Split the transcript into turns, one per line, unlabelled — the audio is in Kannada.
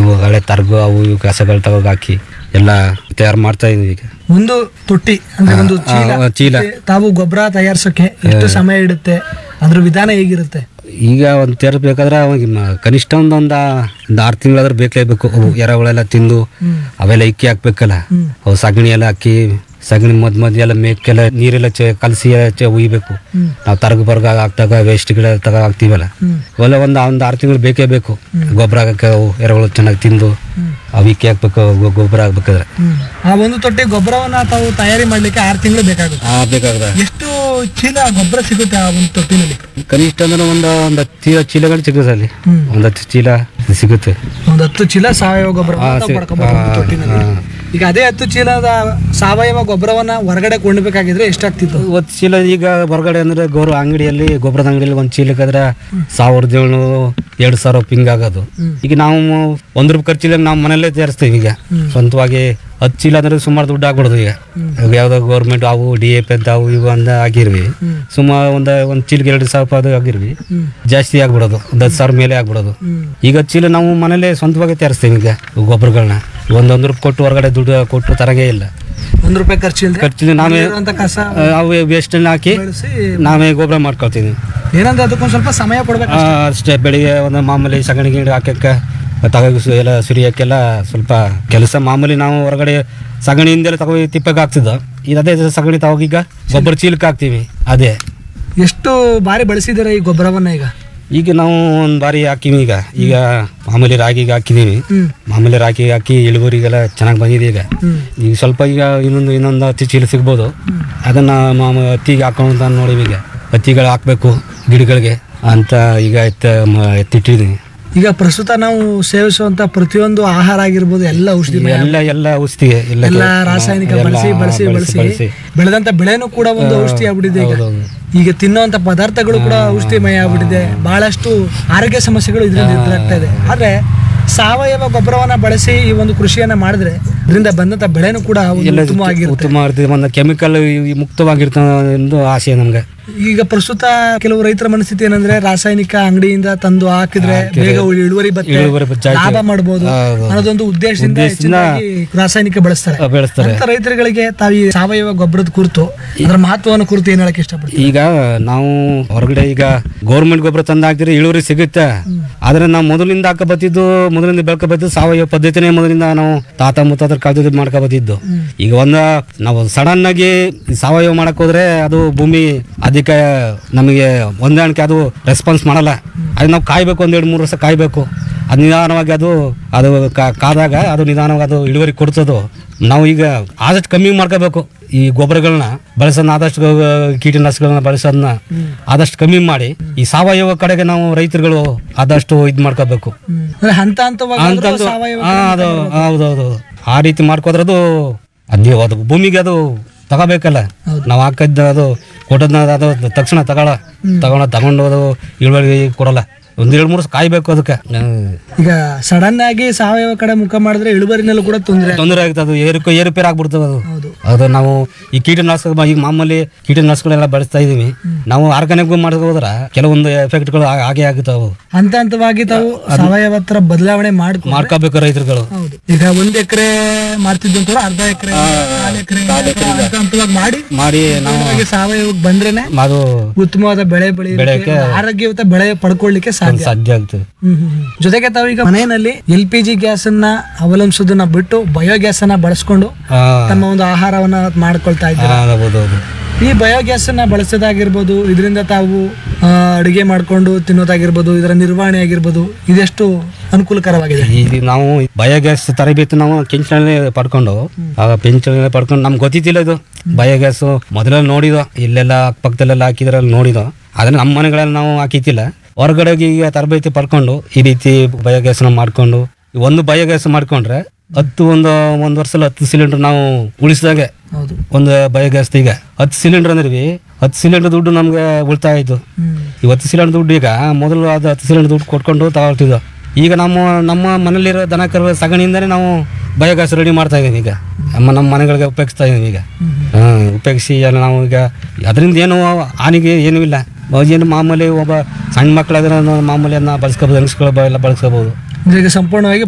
ಅವು ಹಳೆ ತರ್ಗು ಅವು ಇವು ಕಸಗಳು ತಗೋಗಿ ಹಾಕಿ ಎಲ್ಲ ತಯಾರು ಮಾಡ್ತಾ ಇದೀವಿ ಈಗ
ಒಂದು ತೊಟ್ಟಿ ಅಂದ್ರೆ ಒಂದು
ಆ,
ಚೀಲ
ಆ, ಚೀಲ.
ತಾವು ಗೊಬ್ಬರ ತಯಾರಿಸೋಕೆ ಎಷ್ಟು ಸಮಯ ಇಡುತ್ತೆ ಅದ್ರ ವಿಧಾನ ಹೇಗಿರುತ್ತೆ
ಈಗ ಒಂದು ತೇರ್ಬೇಕಾದ್ರೆ ಅವಾಗ ಮ- ಕನಿಷ್ಠ ಒಂದು ಒಂದು ಒಂದು ಆರು ತಿಂಗಳಾದ್ರೂ ಬೇಕೇಬೇಕು ಅವು ಎರೆಹುಳೆಲ್ಲ ತಿಂದು ಅವೆಲ್ಲ ಇಕ್ಕಿ ಹಾಕ್ಬೇಕಲ್ಲ ಅವು ಸಗಣಿ ಎಲ್ಲ ಹಾಕಿ ಸಗಣಿ ಮದ್ ಮಧ್ಯ ಎಲ್ಲ ಮೇಕೆಲ್ಲ ನೀರೆಲ್ಲ ಚೆ ಕಲಸಿ ಚೆ ಉಯ್ಬೇಕು ನಾವು ತರಗ ಬರ್ಗ ಹಾಕ್ದಾಗ ವೇಸ್ಟ್ಗಳ ತಗ ಹಾಕ್ತೀವಲ್ಲ ಅವೆಲ್ಲ ಒಂದು ಒಂದು ಆರು ತಿಂಗಳು ಬೇಕೇ ಬೇಕು ಗೊಬ್ಬರ ಹಾಕಕ್ಕೆ ಅವು ಎರೆಹುಳು ಚೆನ್ನಾಗಿ ತಿಂದು ಅವು ಇಕ್ಕಿ ಹಾಕ್ಬೇಕು ಗೊ- ಗೊಬ್ಬರ ಹಾಕ್ಬೇಕಾದ್ರೆ
ಆ ಒಂದು ತೊಟ್ಟಿ ಗೊಬ್ಬರವನ್ನ ತಾವು ತಯಾರಿ ಮಾಡ್ಲಿಕ್ಕೆ ಆರು ತಿಂಗಳು ಬೇಕಾಗುತ್ತೆ
ಆ ಬೇಕಾಗ್ದ
ಎಷ್ಟು ಚೀಲ ಗೊಬ್ಬರ ಸಿಗುತ್ತೆ ಆ ಒಂದು ತೊಟ್ಟಿನಲ್ಲಿ
ಕನಿಷ್ಠ ಅಂದ್ರೆ ಒಂದು ಒಂದು ಹತ್ತು ಚೀಲ ಚೀಲಗಳು ಸಿಗುತ್ತೆ ಅಲ್ಲಿ
ಹ್ಮ್.
ಒಂದು ಹತ್ತು ಚೀಲ ಸಿಗುತ್ತೆ
ಒಂದು ಹತ್ತು ಚೀಲ ಸಾವಯವ ಗೊಬ್ಬರ
ಆ, ಸಿ-
ಪಡ್ಕೊಬೋದು ಒಂದು
ಆ,
ತೊಟ್ಟಿನಲ್ಲಿ
ಆ.
ಈಗ ಅದೇ ಹತ್ತು ಚೀಲದ ಸಾವಯವ ಗೊಬ್ಬರವನ್ನ ಹೊರಗಡೆ ಕೊಂಡ್ಬೇಕಾಗಿದ್ರೆ ಎಷ್ಟಾಗ್ತಿತ್ತು
ಒಂದು ಚೀಲ ಈಗ ಹೊರಗಡೆ ಅಂದ್ರೆ ಗೌರವ ಅಂಗಡಿಯಲ್ಲಿ ಗೊಬ್ಬರದ ಅಂಗಡಿಯಲ್ಲಿ ಒಂದು ಚೀಲಕ್ಕಾದ್ರೆ ಸಾವಿರದ ಏಳ್ನೂರು ಎರಡು ಸಾವಿರ ಪಿಂಗ್ ಆಗೋದು ಈಗ ನಾವು ಒಂದು ರೂಪಾಯಿ ಖರ್ಚಿಲ್ಲ ನಾವು ಮನೆಯಲ್ಲೇ ತಯಾರಿಸ್ತೀವಿ ಈಗ ಸ್ವಂತವಾಗಿ ಹತ್ತು ಚೀಲ ಅಂದ್ರೆ ಸುಮಾರು ದುಡ್ಡು ಆಗ್ಬಿಡೋದು ಈಗ ಈಗ ಯಾವ್ದೋ ಗೌರ್ಮೆಂಟ್ ಅವು ಡಿ ಎ ಪಿ ಅಂತ ಅವು ಇವು ಅಂತ ಆಗಿರ್ವಿ ಸುಮಾರು ಒಂದು ಒಂದು ಚೀಲಕ್ಕೆ ಎರಡು ಸಾವಿರ ರೂಪಾಯಿ ಅದು ಆಗಿರ್ವಿ ಜಾಸ್ತಿ ಆಗ್ಬಿಡೋದು ಒಂದು ಹತ್ತು ಸಾವಿರ ಮೇಲೆ ಆಗ್ಬಿಡೋದು ಈಗ ಹತ್ತು ಚೀಲ ನಾವು ಮನೇಲೆ ಸ್ವಂತವಾಗಿ ತಯಾರಿಸ್ತೀವಿ ಈಗ ಗೊಬ್ಬರಗಳನ್ನ ಒಂದೊಂದು ರೂಪಾಯಿ ಕೊಟ್ಟು ಹೊರಗಡೆ ದುಡ್ಡು ಕೊಟ್ಟು ತರಂಗೇ ಇಲ್ಲ
ಒಂದು ರೂಪಾಯಿ ಖರ್ಚು ಇಲ್ಲದೆ
ಖರ್ಚು ನಾವೇ
ಇರುವಂತ ಕಸ
ಆ, ಅವು ವೇಸ್ಟನ್ನ ಹಾಕಿ
ಬೆಳೆಸಿ
ನಾವೇ ಗೊಬ್ಬರ ಮಾಡ್ಕೊಳ್ತೀವಿ
ಏನಂದ್ರೆ ಅದಕ್ಕೊಂದು ಸ್ವಲ್ಪ ಸಮಯ ಕೊಡ್ಬೇಕು
ಆ, ಅಷ್ಟೇ ಬೆಳಿಗ್ಗೆ ಒಂದು ಮಾಮೂಲಿ ಸಗಣಿ ಗಿಣಿ ಹಾಕಕ್ಕೆ ತಗ ಎಲ್ಲ ಸುರಿಯೋಕ್ಕೆಲ್ಲ ಸ್ವಲ್ಪ ಕೆಲಸ ಮಾಮೂಲಿ ನಾವು ಹೊರಗಡೆ ಸಗಣಿಯಿಂದಲೇ ತಗೋ ತಿಪ್ಪಕ್ಕೆ ಹಾಕ್ತಿದ್ದೋ ಈಗ ಅದೇ ಸಗಣಿ ತಗೋಗೀಗ ಗೊಬ್ಬರ ಚೀಲಕ್ಕೆ ಹಾಕ್ತೀವಿ ಅದೇ
ಎಷ್ಟು ಬಾರಿ ಬಳಸಿದ್ದೀರಾ ಈ ಗೊಬ್ಬರವನ್ನ ಈಗ
ಈಗ ನಾವು ಒಂದು ಬಾರಿ ಹಾಕಿವಿ ಈಗ ಈಗ ಮಾಮೂಲಿ ರಾಗಿಗೆ ಹಾಕಿದೀವಿ
ಹ್ಮ್
ಮಾಮೂಲಿ ರಾಗಿ ಹಾಕಿ ಇಳುವರಿಗೆಲ್ಲ ಚೆನ್ನಾಗಿ ಬಂದಿದೆ ಈಗ
ಹ್ಮ್
ಈಗ ಸ್ವಲ್ಪ ಈಗ ಇನ್ನೊಂದು ಇನ್ನೊಂದು ಹತ್ತಿ ಚೀಲ ಸಿಗ್ಬೋದು ಅದನ್ನ ಮಾಮ ಹತ್ತಿಗೆ ಹಾಕೊಂಡು ನೋಡಿವಿ ಈಗ ಹತ್ತಿಗಳು ಹಾಕ್ಬೇಕು ಗಿಡಗಳಿಗೆ ಅಂತ ಈಗ ಎತ್ತ ಮ- ಎತ್ತಿಟ್ಟಿದ್ದೀನಿ
ಈಗ ಪ್ರಸ್ತುತ ನಾವು ಸೇವಿಸುವಂತ ಪ್ರತಿಯೊಂದು ಆಹಾರ ಆಗಿರ್ಬೋದು ಎಲ್ಲ ಔಷಧಿ
ಎಲ್ಲ ಎಲ್ಲ ಔಷಧಿಗೆ ಎಲ್ಲ
ಎಲ್ಲ ರಾಸಾಯನಿಕ
ಎಲ್ಲ
ಬಳಸಿ ಬಳಸಿ ಬಳಸಿ
ಬಳಸಿ
ಬೆಳೆದಂತ ಬೆಳೆನೂ ಕೂಡ ಒಂದು ಔಷಧಿ ಆಗ್ಬಿಟ್ಟಿದೆ ಈಗ
ಹೌದೌದು.
ಈಗ ತಿನ್ನುವಂತ ಪದಾರ್ಥಗಳು ಕೂಡ ಔಷಧಿಮಯ ಆಗ್ಬಿಟ್ಟಿದೆ ಬಹಳಷ್ಟು ಆರೋಗ್ಯ ಸಮಸ್ಯೆಗಳು ಇದರಿಂದ ಎದುರಾಗ್ತಾ ಇದೆ ಆದ್ರೆ ಸಾವಯವ ಗೊಬ್ಬರವನ್ನ ಬಳಸಿ ಈ ಒಂದು ಕೃಷಿಯನ್ನ ಮಾಡಿದ್ರೆ ಇದರಿಂದ ಬಂದಂತ ಬೆಳೆನೂ ಕೂಡ ಒಂದು
ಎಲ್ಲ
ಉತ್ತಮವಾಗಿರುತ್ತೆ
ಉತ್ತಮ ಇರ್ತದೆ ಒಂದು ಕೆಮಿಕಲ್ ಮುಕ್ತವಾಗಿರ್ತದೆ ಎಂದು ಆಸೆ ನಮ್ಗೆ
ಈಗ ಪ್ರಸ್ತುತ ಕೆಲವು ರೈತರ ಮನಸ್ಥಿತಿ ಏನಂದ್ರೆ ರಾಸಾಯನಿಕ ಅಂಗಡಿಯಿಂದ ತಂದು ಹಾಕಿದ್ರೆ ಬೇಗ ಇಳುವರಿ ಬರುತ್ತೆ
ಇಳುವರಿ ಜಾಸ್ತಿ
ಲಾಭ ಮಾಡಬಹುದು
ಹೌದು.
ಅನ್ನೋದೊಂದು ಉದ್ದೇಶದಿಂದ ಹೆಚ್ಚಿನದಾಗಿ ರಾಸಾಯನಿಕ ಬಳಸ್ತಾರೆ
ಆ, ಬೆಳೆಸ್ತಾರೆ
ಅಂತ ರೈತರುಗಳಿಗೆ ತಾವು ಈ ಸಾವಯವ ಗೊಬ್ಬರದ ಕುರಿತು ಅದರ ಮಹತ್ವವನ್ನು ಕುರಿತು ಏನ್ ಹೇಳಕ್ ಇಷ್ಟಪಡ್ತೀವಿ
ಈಗ ನಾವು ಹೊರಗಡೆ ಈಗ ಗೌರ್ಮೆಂಟ್ ಗೊಬ್ಬರ ತಂದು ಹಾಕಿದ್ರೆ ಇಳುವರಿ ಸಿಗುತ್ತೆ ಆದ್ರೆ ನಾವು ಮೊದಲಿಂದ ಹಾಕ ಬತ್ತಿದ್ದು ಮೊದಲಿಂದ ಬೆಳ್ಕ ಬತ್ತಿದ್ದು ಸಾವಯವ ಪದ್ಧತಿನೇ ಮೊದಲಿಂದ ನಾವು ತಾತ ಮುತ್ತಾತರ ಕಾಲದ ಮಾಡ್ಕೊ ಬತ್ತಿದ್ದು ಈಗ ಒಂದ ನಾವು ಸಡನ್ ಆಗಿ ಸಾವಯವ ಮಾಡಕ್ ಹೋದ್ರೆ ಅದು ಭೂಮಿ ಅದಕ್ಕೆ ನಮಗೆ ಹೊಂದಾಣಿಕೆ ಅದು ರೆಸ್ಪಾನ್ಸ್ ಮಾಡಲ್ಲ ಅದು ನಾವು ಕಾಯ್ಬೇಕು ಒಂದ್ ಎರಡು ಮೂರು ವರ್ಷ ಕಾಯ್ಬೇಕು ಅದು ನಿಧಾನವಾಗಿ ಅದು ಅದು ಕಾ- ಕಾದಾಗ ಅದು ನಿಧಾನವಾಗಿ ಅದು ಇಳುವರಿ ಕೊಡ್ತದೋ ನಾವು ಈಗ ಆದಷ್ಟು ಕಮ್ಮಿ ಮಾಡ್ಕೋಬೇಕು ಈ ಗೊಬ್ಬರಗಳನ್ನ ಬಳಸೋದನ್ನ ಆದಷ್ಟು ಗ- ಕೀಟನಾಶಕಗಳನ್ನ ಬಳಸೋದನ್ನ ಆದಷ್ಟು ಕಮ್ಮಿ ಮಾಡಿ ಈ ಸಾವಯವ ಕಡೆಗೆ ನಾವು ರೈತರುಗಳು ಆದಷ್ಟು ಇದು ಮಾಡ್ಕೋಬೇಕು
ಅಂದ್ರೆ ಹಂತ ಹಂತವಾಗಿ ಆದ್ರೂ
ಅಂತಂದು
ಸಾವಯವ
ಆ, ಅದು ಹೌದೌದು ಆ ರೀತಿ ಮಾಡ್ಕೋದ್ರೆ ಅದು ಅದೇ ಅದು ಭೂಮಿಗೆ ಅದು ತಗೋಬೇಕಲ್ಲ ನಾವು ಹಾಕಿದ್ದ ಅದು ಕೊಟ್ಟದ್ನ ಅದು ತಕ್ಷಣ ತಗೊಳ ತಗೊಂಡ ತಗೊಂಡು ಅದು ಇಳುವರಿ ಕೊಡಲ್ಲ ಒಂದ್ ಎರಡು ಮೂರು ವರ್ಷ ಕಾಯ್ಬೇಕು ಅದಕ್ಕೆ
ಈಗ ಸಡನ್ ಆಗಿ ಸಾವಯವ ಕಡೆ ಮುಖ ಮಾಡಿದ್ರೆ ಇಳುವರಿನಲ್ಲೂ ಕೂಡ ತೊಂದರೆ
ತೊಂದರೆ ಆಗುತ್ತೆ ಅದು ಏರುಕ ಏರುಪೇರು ಆಗ್ಬಿಡ್ತದೆ ಅದು
ಹೌದು
ಅದು ನಾವು ಈ ಕೀಟನಾಶಕ ಈಗ ಮಾಮೂಲಿ ಕೀಟನಾಶಕಗಳೆಲ್ಲ ಬಳಸ್ತಾ ಇದೀವಿ ನಾವು ಆರ್ಗಾನಿಕ್ ಮಾಡಿದ್ರೆ ಹೋದ್ರೆ ಕೆಲವೊಂದು ಎಫೆಕ್ಟ್ಗಳು ಹಾಗೆ ಆಗುತ್ತಾವು
ಹಂತ ಹಂತವಾಗಿ ತಾವು ಸಾವಯವ ತರ ಬದಲಾವಣೆ ಮಾಡ್ಕೊ
ಮಾಡ್ಕೋಬೇಕು ರೈತರುಗಳು
ಹೌದು ಈಗ ಒಂದ್ ಎಕರೆ ಮಾಡ್ತಿದ್ದಂತ ಅರ್ಧ ಎಕರೆ ಕಾಲ್ ಎಕರೆ ಹಂತ ಹಂತವಾಗಿ ಮಾಡಿ
ಮಾಡಿ ನಾವು
ಹಾಗೆ ಸಾವಯವಕ್ಕೆ ಬಂದ್ರೇನೆ
ಅದು
ಉತ್ತಮವಾದ ಬೆಳೆ ಬೆಳೆಯಲಿಕ್ಕೆ ಆರೋಗ್ಯಯುತ ಬೆಳೆ ಪಡ್ಕೊಳ್ಳಿಕ್ಕೆ ಸಾಧ್ಯ
ಸಾಧ್ಯ ಆಗ್ತದೆ
ಹ್ಮ್ ಹ್ಮ್ ಹ್ಮ್. ಜೊತೆಗೆ ತಾವು ಈಗ ಮನೆಯಲ್ಲಿ ಎಲ್ ಪಿ ಜಿ ಗ್ಯಾಸ್ ಅನ್ನ ಅವಲಂಬಿಸೋದನ್ನ ಬಿಟ್ಟು ಬಯೋಗ್ಯಾಸ್ ಅನ್ನ ಬಳಸ್ಕೊಂಡು
ಆ,
ತಮ್ಮ ಒಂದು ಆಹಾರವನ್ನ ಮಾಡ್ಕೊಳ್ತಾ ಇದ್ದಾರೆ
ಆ, ಹೌದು ಹೌದು
ಈ ಬಯೋಗ್ಯಾಸ್ ಅನ್ನ ಬಳಸೋದಾಗಿರ್ಬೋದು ಇದರಿಂದ ತಾವು ಆ, ಅಡುಗೆ ಮಾಡ್ಕೊಂಡು ತಿನ್ನೋದಾಗಿರ್ಬೋದು ಇದರ ನಿರ್ವಹಣೆ ಆಗಿರ್ಬೋದು ಇದೆಷ್ಟು ಅನುಕೂಲಕರವಾಗಿದೆ
ಈಗ ನಾವು ಬಯೋಗ್ಯಾಸ್ ತರಬೇತಿ ನಾವು ಕೆಂಚನಲ್ಲಿ ಪಡ್ಕೊಂಡು ಆ ಪೆಂಚನಲ್ಲಿ ಪಡ್ಕೊಂಡು ನಮ್ಗೆ ಗೊತ್ತಿದ್ದಿಲ್ಲ ಇದು ಬಯೋಗ್ಯಾಸ್ ಮೊದಲೆಲ್ಲ ನೋಡಿದೋ ಇಲ್ಲೆಲ್ಲ ಅಕ್ಕಪಕ್ಕದಲ್ಲೆಲ್ಲ ಹಾಕಿದ್ರಲ್ಲಿ ನೋಡಿದೋ ಆದ್ರೆ ನಮ್ಮ ಮನೆಗಳಲ್ಲಿ ನಾವು ಹಾಕಿತಿಲ್ಲ ಹೊರಗಡೆ ಈಗ ತರಬೇತಿ ಪಡ್ಕೊಂಡು ಈ ರೀತಿ ಬಯೋಗ್ಯಾಸ್ನ ಮಾಡ್ಕೊಂಡು ಒಂದು ಬಯೋಗ್ಯಾಸ್ ಮಾಡ್ಕೊಂಡ್ರೆ ಹತ್ತು ಒಂದು ಒಂದು ವರ್ಷದಲ್ಲಿ ಹತ್ತು ಸಿಲಿಂಡರ್ ನಾವು ಉಳಿಸಿದಾಗೆ
ಹೌದು
ಒಂದು ಬಯೋಗ್ಯಾಸ್ ಈಗ ಹತ್ತು ಸಿಲಿಂಡರ್ ಅಂದ್ರಿ ಹತ್ತು ಸಿಲಿಂಡರ್ ದುಡ್ಡು ನಮ್ಗೆ ಉಳಿತಾಯ ಆಯ್ತು
ಹ್ಮ್
ಈ ಹತ್ತು ಸಿಲಿಂಡರ್ ದುಡ್ಡು ಈಗ ಮೊದಲು ಅದು ಹತ್ತು ಸಿಲಿಂಡರ್ ದುಡ್ಡು ಕೊಟ್ಕೊಂಡು ತಗೊಳ್ತಿದ್ವು ಈಗ ನಮ್ಮ ನಮ್ಮ ಮನೇಲಿರೋ ದನ ಕರು ಸಗಣಿಯಿಂದನೇ ನಾವು ಬಯೋಗ್ಯಾಸ್ ರೆಡಿ ಮಾಡ್ತಾ ಇದೀವಿ ಈಗ ನಮ್ಮ ನಮ್ಮ ಮನೆಗಳಿಗೆ ಉಪಯೋಗಿಸ್ತಾ ಇದೀವಿ ಈಗ ಹಾಂ ಉಪಯೋಗಿಸಿ ಎಲ್ಲ ನಾವು ಈಗ ಅದರಿಂದ ಏನು ಹಾನಿಗೆ ಏನೂ ಇಲ್ಲ ಏನು ಮಾಮೂಲಿ ಒಬ್ಬ ಸಣ್ಣ ಮಕ್ಕಳಾದ್ರೆ ಮಾಮೂಲಿ ಅದನ್ನ ಬಳಸ್ಕೋಬೋದು ಹೆಂಗಸ್ಗಳು ಎಲ್ಲ ಬಳಸ್ಕೋಬೋದು
ಅಂದ್ರೆ ಈಗ ಸಂಪೂರ್ಣವಾಗಿ